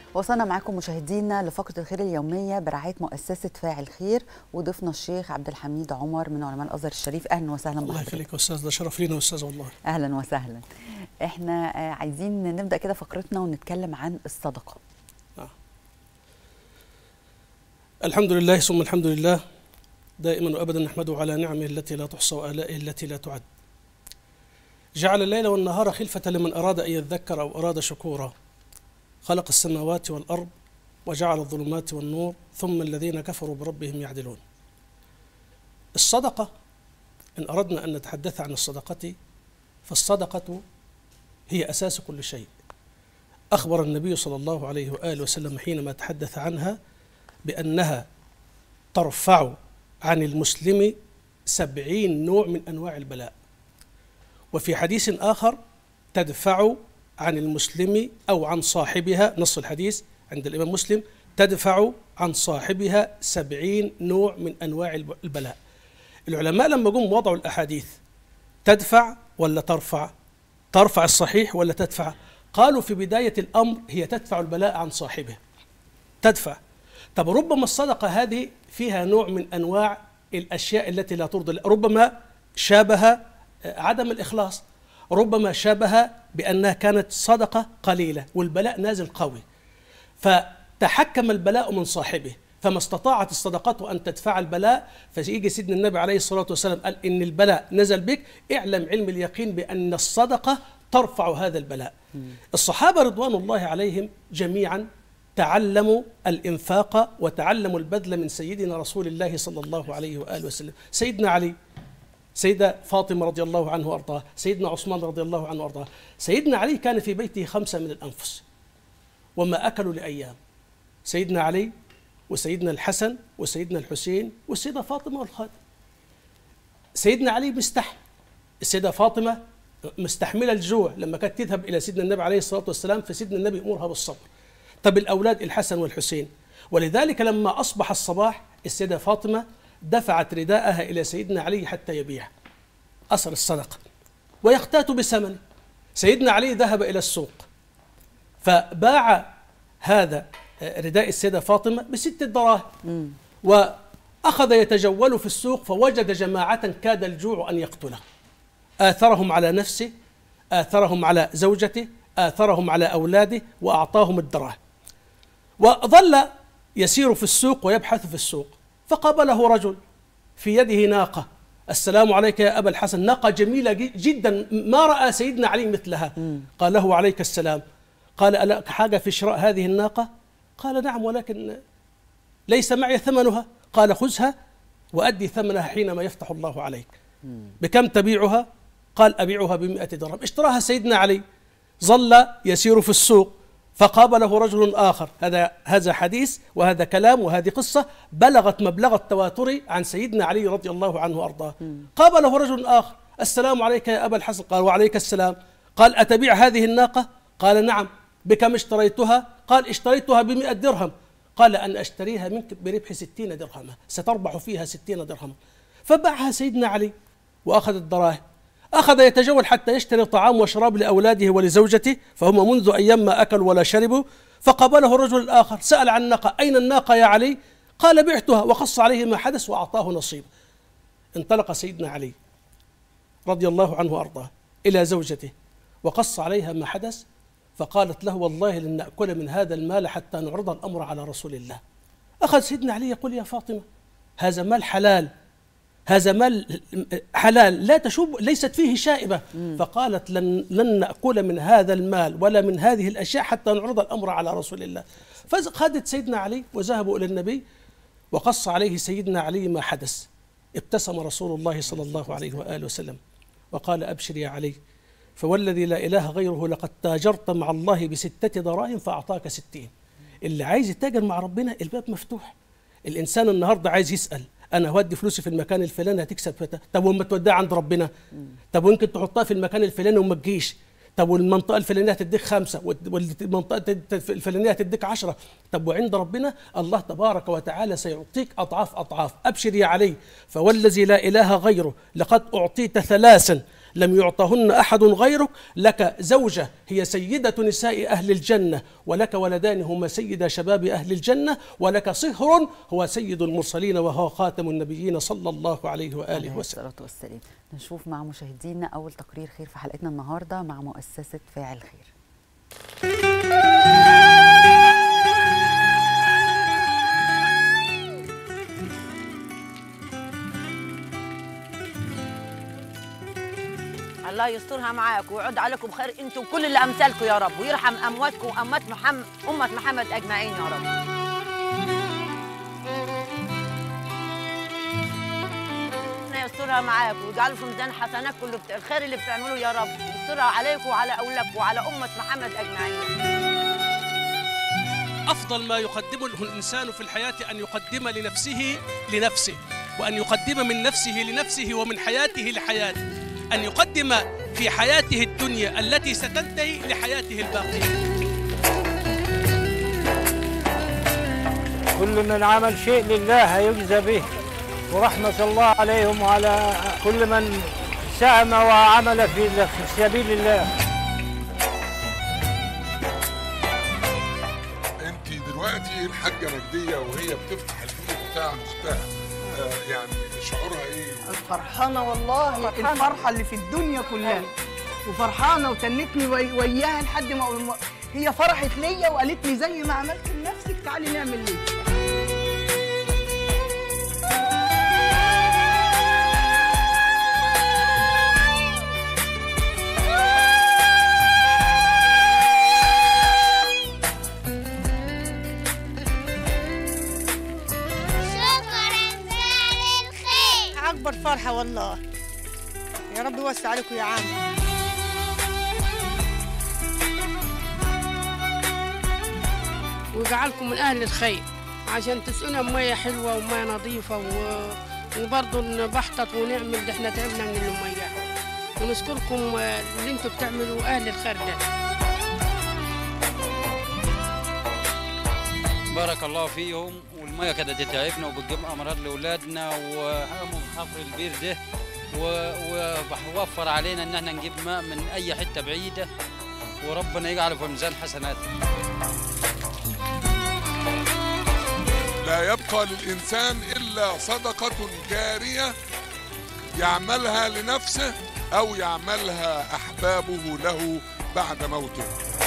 وصلنا معكم مشاهدينا لفقرة الخير اليومية برعاية مؤسسة فاعل خير وضيفنا الشيخ عبد الحميد عمر من علماء الأزهر الشريف أهلا وسهلا الله بحضرتك يخليك يا استاذ ده شرف لينا يا استاذ والله أهلا وسهلا احنا آه، عايزين نبدأ كده فقرتنا ونتكلم عن الصدقة الحمد لله ثم الحمد لله دائما وابدا نحمده على نعمه التي لا تحصى والائه التي لا تعد جعل الليل والنهار خلفة لمن أراد أن يذكر أو أراد شكورا خلق السماوات والأرض وجعل الظلمات والنور ثم الذين كفروا بربهم يعدلون الصدقة إن أردنا أن نتحدث عن الصدقة فالصدقة هي أساس كل شيء أخبر النبي صلى الله عليه وآله وسلم حينما تحدث عنها بأنها ترفع عن المسلم سبعين نوع من أنواع البلاء وفي حديث آخر تدفع عن المسلم أو عن صاحبها نص الحديث عند الإمام مسلم تدفع عن صاحبها سبعين نوع من أنواع الب- البلاء العلماء لما جم وضعوا الأحاديث تدفع ولا ترفع ترفع الصحيح ولا تدفع قالوا في بداية الأمر هي تدفع البلاء عن صاحبه تدفع طب ربما الصدقة هذه فيها نوع من أنواع الأشياء التي لا ترضي الله. ربما شابه آه، عدم الإخلاص ربما شابه بأنها كانت صدقة قليلة والبلاء نازل قوي فتحكم البلاء من صاحبه فما استطاعت الصدقات أن تدفع البلاء فيجي سيدنا النبي عليه الصلاة والسلام قال إن البلاء نزل بك اعلم علم اليقين بأن الصدقة ترفع هذا البلاء الصحابة رضوان الله عليهم جميعا تعلموا الإنفاق وتعلموا البذل من سيدنا رسول الله صلى الله عليه وآله وسلم سيدنا علي سيدة فاطمة رضي الله عنه وأرضاها سيدنا عثمان رضي الله عنه وأرضاه سيدنا علي كان في بيته خمسة من الأنفس وما أكلوا لأيام سيدنا علي وسيدنا الحسن وسيدنا الحسين والسيدة فاطمة والخادم سيدنا علي مستحمل السيدة فاطمة مستحملة الجوع لما كانت تذهب إلى سيدنا النبي عليه الصلاة والسلام فسيدنا النبي يأمرها بالصبر طب الأولاد الحسن والحسين ولذلك لما أصبح الصباح السيدة فاطمة دفعت رداءها إلى سيدنا علي حتى يبيع أثر الصدقة ويختات بثمنه سيدنا علي ذهب إلى السوق فباع هذا رداء السيدة فاطمة بست دراهم وأخذ يتجول في السوق فوجد جماعة كاد الجوع أن يقتله آثرهم على نفسه آثرهم على زوجته آثرهم على أولاده وأعطاهم الدراهم وظل يسير في السوق ويبحث في السوق فقابله رجل في يده ناقة السلام عليك يا أبا الحسن ناقة جميلة ج- جدا ما رأى سيدنا علي مثلها قال له عليك السلام قال ألا حاجة في شراء هذه الناقة قال نعم ولكن ليس معي ثمنها قال خذها وأدي ثمنها حينما يفتح الله عليك بكم تبيعها قال أبيعها بمئة درهم اشتراها سيدنا علي ظل يسير في السوق فقابله رجل آخر هذا هذا حديث وهذا كلام وهذه قصة بلغت مبلغ التواتر عن سيدنا علي رضي الله عنه وأرضاه قابله رجل آخر السلام عليك يا أبا الحسن قال وعليك السلام قال أتبيع هذه الناقة قال نعم بكم اشتريتها قال اشتريتها بمئة درهم قال أن أشتريها منك بربح ستين درهما ستربح فيها ستين درهما فباعها سيدنا علي وأخذ الدراهم أخذ يتجول حتى يشتري طعام وشراب لأولاده ولزوجته فهم منذ أيام ما أكلوا ولا شربوا فقابله الرجل الآخر سأل عن الناقة أين الناقة يا علي قال بعتها وقص عليه ما حدث وأعطاه نصيب انطلق سيدنا علي رضي الله عنه وأرضاه إلى زوجته وقص عليها ما حدث فقالت له والله لن نأكل من هذا المال حتى نعرض الأمر على رسول الله أخذ سيدنا علي يقول يا فاطمة هذا مال حلال هذا مال حلال لا تشوب ليست فيه شائبة فقالت لن, لن نأكل من هذا المال ولا من هذه الأشياء حتى نعرض الأمر على رسول الله فخدت سيدنا علي وذهبوا إلى النبي وقص عليه سيدنا علي ما حدث ابتسم رسول الله صلى الله عليه وآله وسلم وقال أبشر يا علي فوالذي لا إله غيره لقد تاجرت مع الله بستة دراهم فأعطاك ستين اللي عايز يتاجر مع ربنا الباب مفتوح الإنسان النهاردة عايز يسأل أنا هودي فلوسي في المكان الفلاني هتكسب فتا. طب وما توديها عند ربنا طب ويمكن تحطها في المكان الفلاني وما تجيش طب والمنطقة الفلانية هتديك خمسة والمنطقة الفلانية هتديك عشرة طب وعند ربنا الله تبارك وتعالى سيعطيك أضعاف أضعاف أبشر يا علي فوالذي لا إله غيره لقد أعطيت ثلاثا لم يعطهن أحد غيرك لك زوجة هي سيدة نساء أهل الجنة ولك ولدان هما سيد شباب أهل الجنة ولك صهر هو سيد المرسلين وهو خاتم النبيين صلى الله عليه وآله عليه وسلم الصلاة والسلام نشوف مع مشاهدينا أول تقرير خير في حلقتنا النهاردة مع مؤسسة فاعل خير الله يسترها معاك ويعود عليكم بخير انتم كل اللي امثالكم يا رب ويرحم امواتكم واموات محمد امه محمد اجمعين يا رب ربنا يسترها معاك ويجعله في ميزان حسنات كل بت- الخير اللي بتعملوه يا رب يسترها عليكم وعلى اولادكم وعلى امه محمد اجمعين أفضل ما يقدمه الإنسان في الحياة أن يقدم لنفسه لنفسه وأن يقدم من نفسه لنفسه ومن حياته لحياته أن يقدم في حياته الدنيا التي ستنتهي لحياته الباقية كل من عمل شيء لله هيجزى به ورحمة الله عليهم وعلى كل من ساهم وعمل في في سبيل الله انت دلوقتي الحاجه مجديه وهي بتفتح البيت بتاع اختها آه يعني شعورها ايه؟ فرحانة والله الفرحة اللي في الدنيا كلها وفرحانة وتنتني وي- وياها لحد ما ما- هي فرحت ليا وقالت لي زي ما عملت لنفسك تعالي نعمل ليك شكرا فعل الخير أكبر فرحة والله يا رب يوسع عليكم يا عم ويجعلكم من أهل الخير عشان تسقونا مية حلوة ومية نظيفة و... وبرضه نبحتط ونعمل ده احنا تعبنا من المية ونشكركم آه، اللي انتوا بتعملوا أهل الخير ده بارك الله فيهم والميه كانت تتعبنا وبتجيب امراض لاولادنا وقاموا بحفر البير ده و- ووفر علينا ان احنا نجيب ماء من اي حته بعيده وربنا يجعله في ميزان حسناتنا لا يبقى للانسان الا صدقه جاريه يعملها لنفسه او يعملها احبابه له بعد موته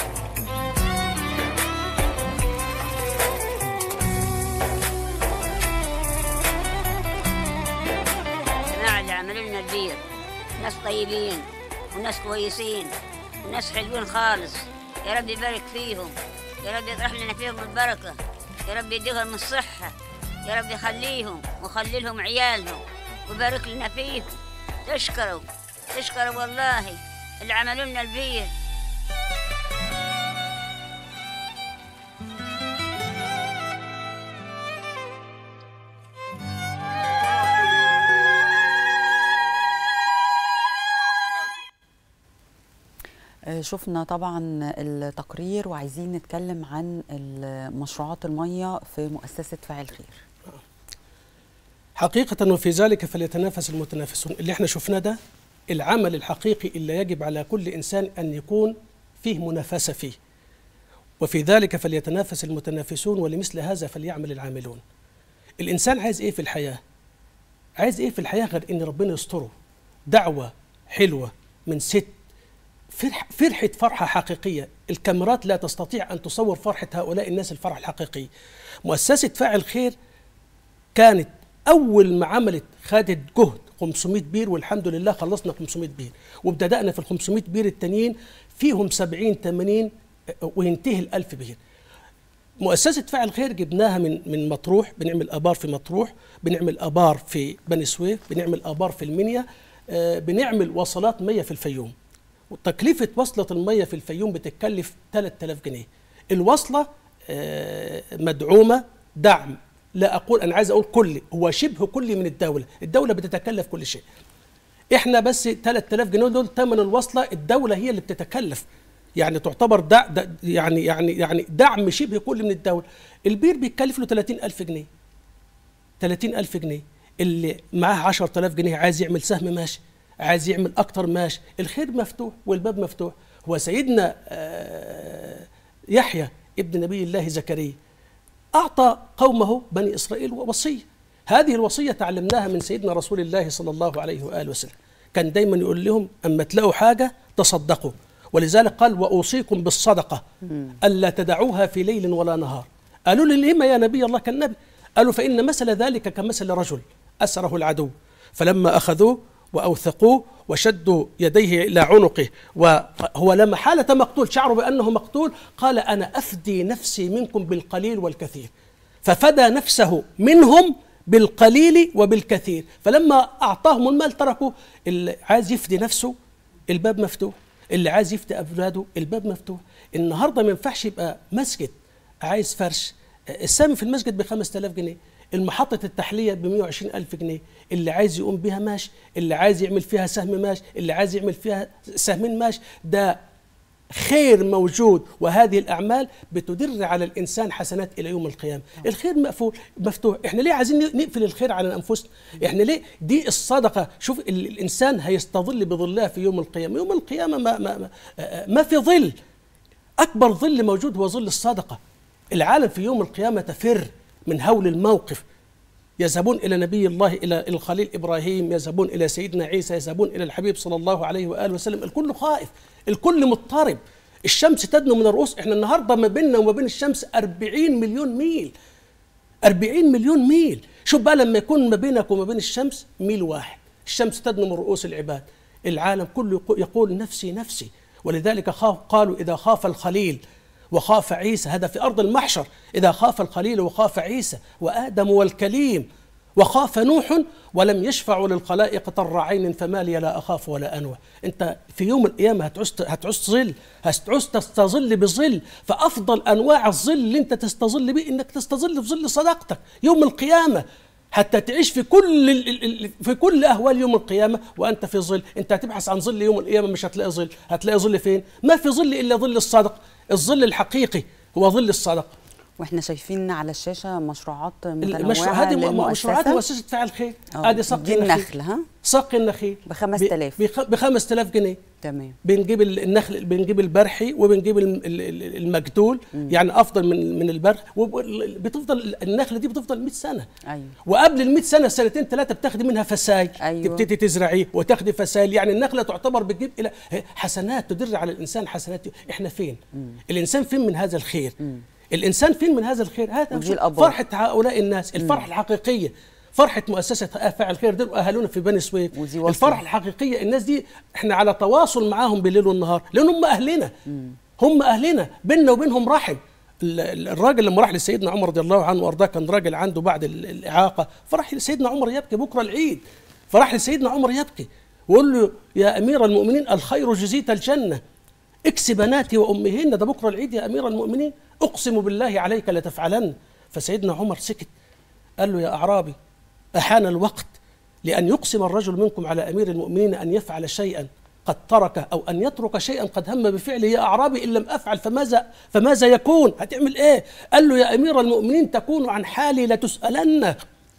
الجماعة اللي عملوا لنا البير ناس طيبين وناس كويسين وناس حلوين خالص يا رب يبارك فيهم يا رب يطرح لنا فيهم البركة يا رب يديهم الصحة يا رب يخليهم ويخلي لهم عيالهم ويبارك لنا فيهم تشكروا تشكروا والله اللي عملوا لنا البير آه، شفنا طبعا التقرير وعايزين نتكلم عن مشروعات المية في مؤسسة فاعل خير حقيقة وفي ذلك فليتنافس المتنافسون اللي احنا شفناه ده العمل الحقيقي اللي يجب على كل إنسان أن يكون فيه منافسة فيه وفي ذلك فليتنافس المتنافسون ولمثل هذا فليعمل العاملون الإنسان عايز إيه في الحياة عايز إيه في الحياة غير إن ربنا يستره دعوة حلوة من ست فرح فرحة فرحة حقيقية الكاميرات لا تستطيع أن تصور فرحة هؤلاء الناس الفرح الحقيقي مؤسسة فاعل خير كانت أول ما عملت خدت جهد 500 بير والحمد لله خلصنا 500 بير وابتدأنا في ال 500 بير التانيين فيهم 70 80 وينتهي ال 1000 بير مؤسسة فاعل خير جبناها من من مطروح بنعمل آبار في مطروح بنعمل آبار في بني سويف بنعمل آبار في المنيا آه، بنعمل وصلات مية في الفيوم وتكلفة وصلة المية في الفيوم بتتكلف 3000 جنيه الوصلة آه، مدعومة دعم لا أقول أنا عايز أقول كلي هو شبه كلي من الدولة الدولة بتتكلف كل شيء احنا بس 3000 جنيه دول ثمن الوصله الدوله هي اللي بتتكلف يعني تعتبر دع دع يعني يعني يعني دعم شبه كل من الدوله البير بيتكلف له 30000 جنيه 30000 جنيه اللي معاه 10000 جنيه عايز يعمل سهم ماشي عايز يعمل اكتر ماشي الخير مفتوح والباب مفتوح هو سيدنا آه، يحيى ابن نبي الله زكريا أعطى قومه بني إسرائيل وصية هذه الوصية تعلمناها من سيدنا رسول الله صلى الله عليه وآله وسلم كان دايما يقول لهم أما تلاقوا حاجة تصدقوا ولذلك قال وأوصيكم بالصدقة ألا تدعوها في ليل ولا نهار قالوا لي لما يا نبي الله كالنبي قالوا فإن مثل ذلك كمثل رجل أسره العدو فلما أخذوه وأوثقوه وشدوا يديه إلى عنقه وهو لا محالة مقتول شعروا بأنه مقتول قال أنا أفدي نفسي منكم بالقليل والكثير ففدى نفسه منهم بالقليل وبالكثير فلما أعطاهم المال تركوا اللي عايز يفدي نفسه الباب مفتوح اللي عايز يفدي أولاده الباب مفتوح النهاردة ما ينفعش يبقى مسجد عايز فرش السامي في المسجد ب 5000 جنيه المحطة التحلية ب 120 ألف جنيه اللي عايز يقوم بها ماشي اللي عايز يعمل فيها سهم ماشي اللي عايز يعمل فيها سهمين ماشي ده خير موجود وهذه الأعمال بتدر على الإنسان حسنات إلى يوم القيامة الخير مقفول مفتوح إحنا ليه عايزين نقفل الخير على أنفسنا إحنا ليه دي الصدقة شوف ال- الإنسان هيستظل بظلها في يوم القيامة يوم القيامة ما, ما, ما, ما في ظل أكبر ظل موجود هو ظل الصدقة العالم في يوم القيامة تفر من هول الموقف يذهبون إلى نبي الله إلى الخليل إبراهيم يذهبون إلى سيدنا عيسى يذهبون إلى الحبيب صلى الله عليه وآله وسلم الكل خائف الكل مضطرب الشمس تدنو من الرؤوس احنا النهاردة ما بيننا وما بين الشمس 40 مليون ميل 40 مليون ميل شوف بقى لما يكون ما بينك وما بين الشمس ميل واحد الشمس تدنو من رؤوس العباد العالم كله يقو- يقول نفسي نفسي ولذلك خاف قالوا إذا خاف الخليل وخاف عيسى هذا في أرض المحشر إذا خاف الخليل وخاف عيسى وآدم والكليم وخاف نوح ولم يشفعوا للخلائق طر عين فما لي لا أخاف ولا أنوى أنت في يوم القيامة هتعوز هتعوز ظل هتعوز تستظل بظل فأفضل أنواع الظل اللي أنت تستظل به إنك تستظل في ظل صداقتك يوم القيامة حتى تعيش في كل ال- ال- ال- في كل اهوال يوم القيامه وانت في ظل انت هتبحث عن ظل يوم القيامه مش هتلاقي ظل هتلاقي ظل فين ما في ظل الا ظل الصدق الظل الحقيقي هو ظل الصدق واحنا شايفين على الشاشه مشروعات متنوعه المشروع هذه للمؤسسة. مشروعات مؤسسه فاعل خير آه، ادي سقي دي النخيل النخل ها سقي النخيل ب 5000 ب 5000 جنيه تمام بنجيب ال- النخل بنجيب البرحي وبنجيب ال- ال- ال- المجدول يعني افضل من من البرح وبتفضل النخله دي بتفضل 100 سنه ايوه وقبل ال 100 سنه سنتين ثلاثه بتاخدي منها فسايل أيوة. تبتدي تزرعيه وتاخدي فسايل يعني النخله تعتبر بتجيب الى حسنات تدر على الانسان حسنات احنا فين الانسان فين من هذا الخير الانسان فين من هذا الخير هذا ودي شوف الأبواب. فرحه هؤلاء الناس الفرحه الحقيقيه فرحة مؤسسة فاعل الخير دول أهلونا في بني سويف ودي وصلة. الفرحة الحقيقية الناس دي احنا على تواصل معاهم بالليل والنهار لأن هم أهلنا هم أهلنا بيننا وبينهم رحم ال- ال- الراجل لما راح لسيدنا عمر رضي الله عنه وارضاه كان راجل عنده بعد ال- الاعاقه فراح لسيدنا عمر يبكي بكره العيد فراح لسيدنا عمر يبكي وقول له يا امير المؤمنين الخير جزيت الجنه اكس بناتي وامهن ده بكره العيد يا امير المؤمنين اقسم بالله عليك لتفعلن فسيدنا عمر سكت قال له يا اعرابي احان الوقت لان يقسم الرجل منكم على امير المؤمنين ان يفعل شيئا قد ترك او ان يترك شيئا قد هم بفعله يا اعرابي ان لم افعل فماذا فماذا يكون؟ هتعمل ايه؟ قال له يا امير المؤمنين تكون عن حالي لتسالن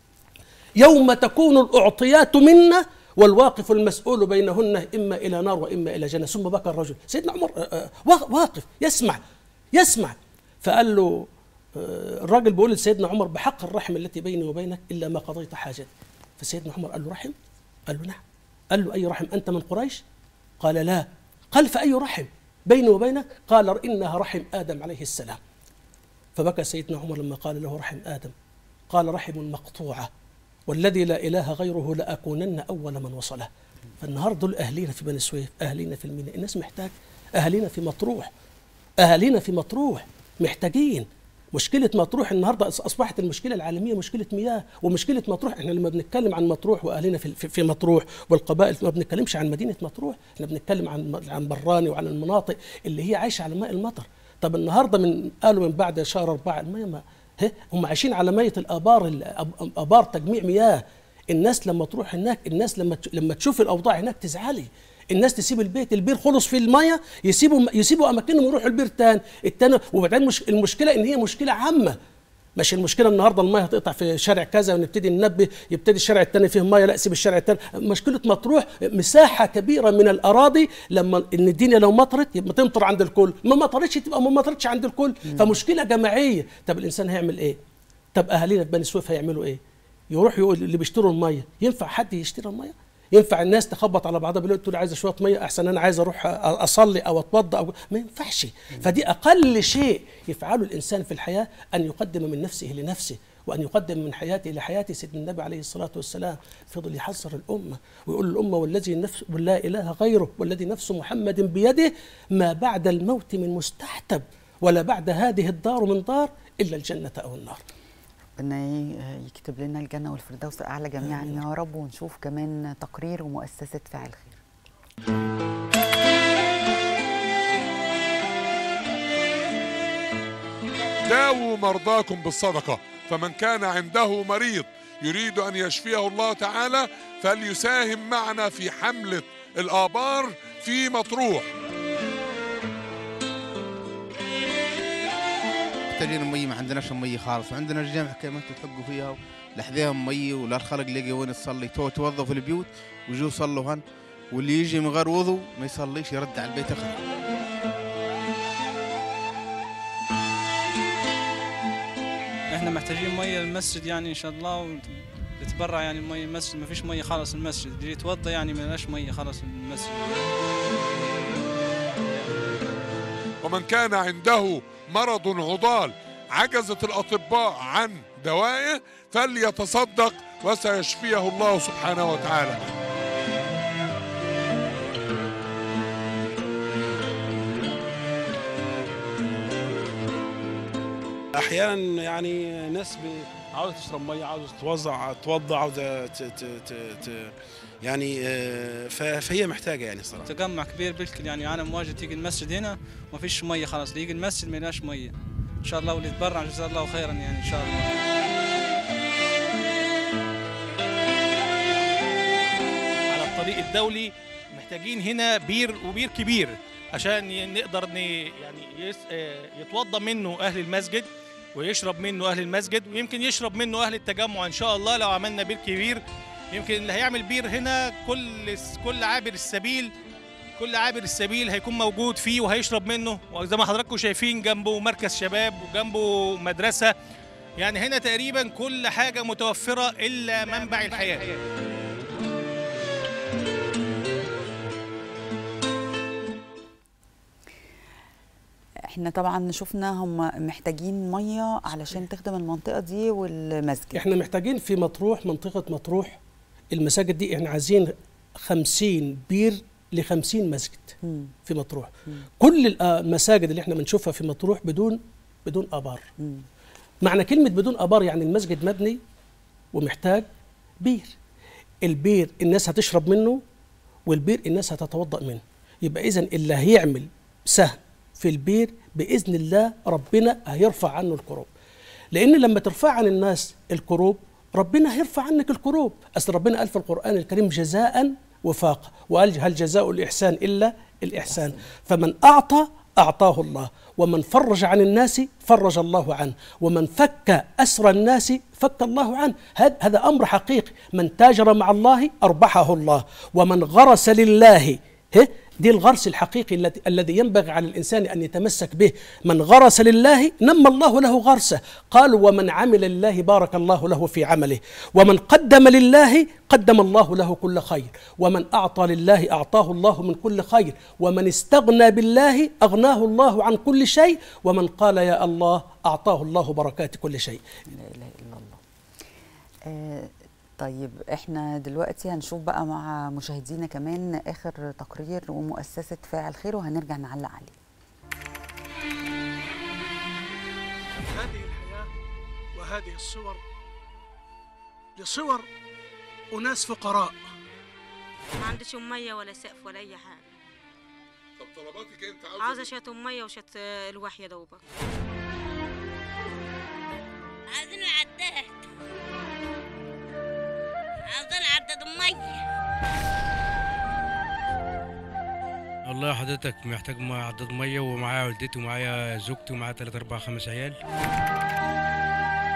يوم تكون الاعطيات منا والواقف المسؤول بينهن اما الى نار واما الى جنه ثم بكى الرجل سيدنا عمر آه، آه، وا- واقف يسمع يسمع فقال له آه، الراجل بيقول لسيدنا عمر بحق الرحم التي بيني وبينك الا ما قضيت حاجتي فسيدنا عمر قال له رحم قال له نعم قال له اي رحم انت من قريش قال لا قال فاي رحم بيني وبينك قال انها رحم ادم عليه السلام فبكى سيدنا عمر لما قال له رحم ادم قال رحم مقطوعه والذي لا اله غيره لاكونن اول من وصله فالنهارده دول اهلينا في بني سويف اهلينا في الميناء الناس محتاج اهالينا في مطروح اهالينا في مطروح محتاجين مشكلة مطروح النهارده أص- أصبحت المشكلة العالمية مشكلة مياه ومشكلة مطروح احنا لما بنتكلم عن مطروح وأهلنا في, في, في مطروح والقبائل ما بنتكلمش عن مدينة مطروح احنا بنتكلم عن عن براني وعن المناطق اللي هي عايشة على ماء المطر طب النهارده من قالوا من بعد شهر أربعة المياه ما هي هم عايشين على مية الآبار ال- أب- آبار تجميع مياه الناس لما تروح هناك الناس لما ت- لما تشوف الأوضاع هناك تزعلي الناس تسيب البيت البير خلص في الميه يسيبوا يسيبوا اماكنهم ويروحوا البير تاني التاني وبعدين مش المشكله ان هي مشكله عامه مش المشكله النهارده الميه هتقطع في شارع كذا ونبتدي ننبه يبتدي الشارع الثاني فيه ميه لا سيب الشارع الثاني مشكله مطروح مساحه كبيره من الاراضي لما ان الدنيا لو مطرت يبقى تمطر عند الكل ما مطرتش تبقى ما مطرتش عند الكل فمشكله جماعيه طب الانسان هيعمل ايه طب اهالينا في بني سويف هيعملوا ايه يروح يقول اللي بيشتروا الميه ينفع حد يشتري الميه ينفع الناس تخبط على بعضها بالليل تقول عايزه شويه ميه احسن انا عايز اروح اصلي او اتوضا او ما ينفعش فدي اقل شيء يفعله الانسان في الحياه ان يقدم من نفسه لنفسه وان يقدم من حياته لحياته سيدنا النبي عليه الصلاه والسلام فضل يحذر الامه ويقول الامه والذي نفس ولا اله غيره والذي نفس محمد بيده ما بعد الموت من مستحتب ولا بعد هذه الدار من دار الا الجنه او النار ربنا ي- يكتب لنا الجنه والفردوس الاعلى جميعا يا رب ونشوف كمان تقرير ومؤسسه فاعل خير داووا مرضاكم بالصدقة فمن كان عنده مريض يريد أن يشفيه الله تعالى فليساهم معنا في حملة الآبار في مطروح محتاجين مي ما عندناش مي خالص وعندنا الجامع كما انتم تحقوا فيها لحذاهم مي ولا الخلق لقي وين تصلي تو توظفوا البيوت ويجوا يصلوا هن واللي يجي من غير وضوء ما يصليش يرد على البيت اخر احنا محتاجين ميه للمسجد يعني ان شاء الله وتتبرع يعني ميه المسجد ما فيش ميه خالص المسجد اللي يتوضا يعني ما لناش ميه خالص المسجد ومن كان عنده مرض عضال عجزت الأطباء عن دوائه فليتصدق وسيشفيه الله سبحانه وتعالى احيانا يعني ناس ب- عاوزه تشرب ميه عاوزه تتوضع تتوضا عاوزه ت... ت... ت... ت... يعني آه، ف- فهي محتاجه يعني صراحه تجمع كبير بالكل يعني انا مواجه تيجي المسجد هنا ما فيش ميه خلاص اللي يجي المسجد ما لناش ميه ان شاء الله واللي يتبرع جزاه الله خيرا يعني ان شاء الله على الطريق الدولي محتاجين هنا بير وبير كبير عشان ي- نقدر ن... يعني يس... آه، يتوضى منه اهل المسجد ويشرب منه اهل المسجد ويمكن يشرب منه اهل التجمع ان شاء الله لو عملنا بير كبير يمكن اللي هيعمل بير هنا كل كل عابر السبيل كل عابر السبيل هيكون موجود فيه وهيشرب منه وزي ما حضراتكم شايفين جنبه مركز شباب وجنبه مدرسه يعني هنا تقريبا كل حاجه متوفره الا منبع الحياه احنا طبعا شفنا هم محتاجين ميه علشان تخدم المنطقه دي والمسجد احنا محتاجين في مطروح منطقة مطروح المساجد دي احنا عايزين خمسين بير لخمسين مسجد مم. في مطروح كل الآ- المساجد اللي احنا بنشوفها في مطروح بدون بدون ابار مم. معنى كلمة بدون ابار يعني المسجد مبني ومحتاج بير البير الناس هتشرب منه والبير الناس هتتوضأ منه يبقى اذا اللي هيعمل سهم في البير باذن الله ربنا هيرفع عنه الكروب لان لما ترفع عن الناس الكروب ربنا هيرفع عنك الكروب اصل ربنا قال في القران الكريم جزاء وفاقا وقال هل جزاء الاحسان الا الاحسان فمن اعطى اعطاه الله ومن فرج عن الناس فرج الله عنه ومن فك اسر الناس فك الله عنه هذا هذا امر حقيقي من تاجر مع الله اربحه الله ومن غرس لله ها؟ دي الغرس الحقيقي الذي الذي ينبغي على الانسان ان يتمسك به من غرس لله نمى الله له غرسه قالوا ومن عمل لله بارك الله له في عمله ومن قدم لله قدم الله له كل خير ومن اعطى لله اعطاه الله من كل خير ومن استغنى بالله اغناه الله عن كل شيء ومن قال يا الله اعطاه الله بركات كل شيء لا اله الا الله آه طيب احنا دلوقتي هنشوف بقى مع مشاهدينا كمان اخر تقرير ومؤسسه فاعل خير وهنرجع نعلق عليه هذه الحياة وهذه الصور لصور أناس فقراء ما عنديش ميه ولا سقف ولا اي حاجه طب طلباتك انت عاوزه شويه ميه وشويه آه، الوح يا دوبك عايزين العداد عايزين عداد المية والله حضرتك محتاج ما عداد ميه ومعايا والدتي ومعايا زوجتي ومعايا تلات اربع خمس عيال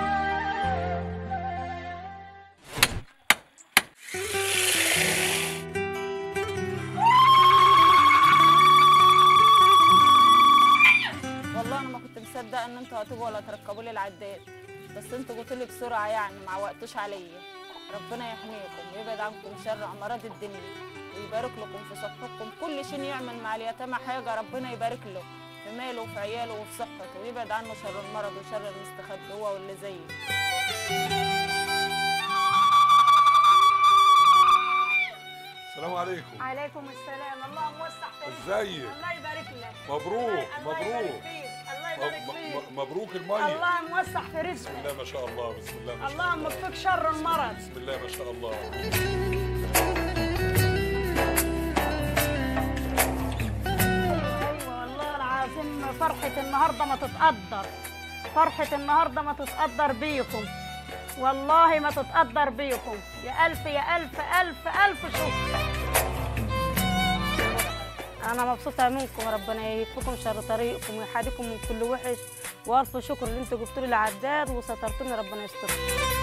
تقاطبوا ولا تركبوا لي العداد بس انتوا قلتوا لي بسرعه يعني ما عوقتوش عليا ربنا يحميكم ويبعد عنكم شر امراض الدنيا ويبارك لكم في صحتكم كل شيء يعمل مع اليتامى حاجه ربنا يبارك له في ماله وفي عياله وفي صحته ويبعد عنه شر المرض وشر المستخبي هو واللي زيه السلام عليكم عليكم السلام الله موسع في رزقك. ازيك؟ الله يبارك لك مبروك الله يبارك مبروك فيك الله يبارك م- فيك م- مبروك المية الله موسع في بسم رزقك الله ما شاء الله بسم الله ما شاء الله اللهم يكفيك شر المرض بسم الله ما شاء الله ايوه والله العظيم فرحة النهارده ما تتقدر فرحة النهارده ما تتقدر بيكم والله ما تتقدر بيكم يا ألف يا ألف ألف ألف شكر أنا مبسوطة منكم ربنا يكفيكم شر طريقكم ويحاديكم من كل وحش وألف شكر اللي أنتوا جبتوا لي العداد وسترتوني ربنا يستركم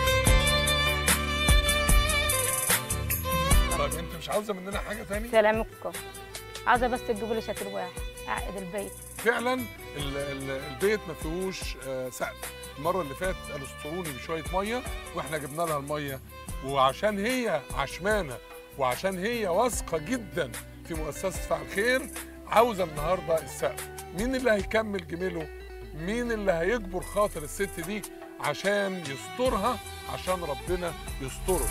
طيب انت مش عاوزه مننا حاجه تاني سلامكم عايزة بس تجيبوا لي شاتر واحد أعقد البيت فعلا ال ال البيت ما فيهوش آه، سقف المره اللي فاتت قالوا اسطروني بشويه ميه واحنا جبنا لها الميه وعشان هي عشمانه وعشان هي واثقه جدا في مؤسسه فعل خير عاوزه النهارده السقف مين اللي هيكمل جميله مين اللي هيجبر خاطر الست دي عشان يسترها عشان ربنا يستره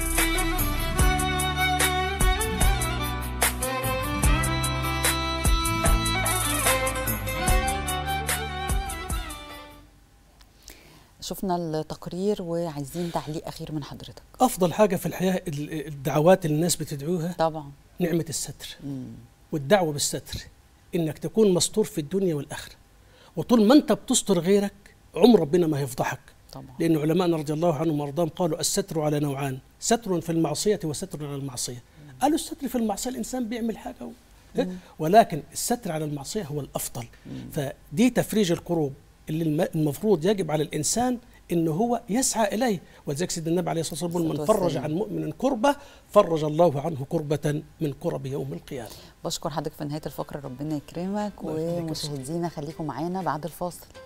شفنا التقرير وعايزين تعليق اخير من حضرتك افضل حاجه في الحياه ال- الدعوات اللي الناس بتدعوها طبعا نعمه الستر والدعوه بالستر انك تكون مستور في الدنيا والاخره وطول ما انت بتستر غيرك عمر ربنا ما هيفضحك طبعا لان علماءنا رضي الله عنهم وارضاهم قالوا الستر على نوعان ستر في المعصيه وستر على المعصيه قالوا الستر في المعصيه الانسان بيعمل حاجه و... إيه؟ ولكن الستر على المعصيه هو الافضل فدي تفريج الكروب اللي الم- المفروض يجب على الانسان انه هو يسعى اليه ولذلك سيدنا النبي عليه الصلاه والسلام يقول من الصلاة فرج والسلام. عن مؤمن كربه فرج الله عنه كربه من كرب يوم القيامه بشكر حضرتك في نهايه الفقره ربنا يكرمك الله يخليك يا ومشاهدينا خليكم معانا بعد الفاصل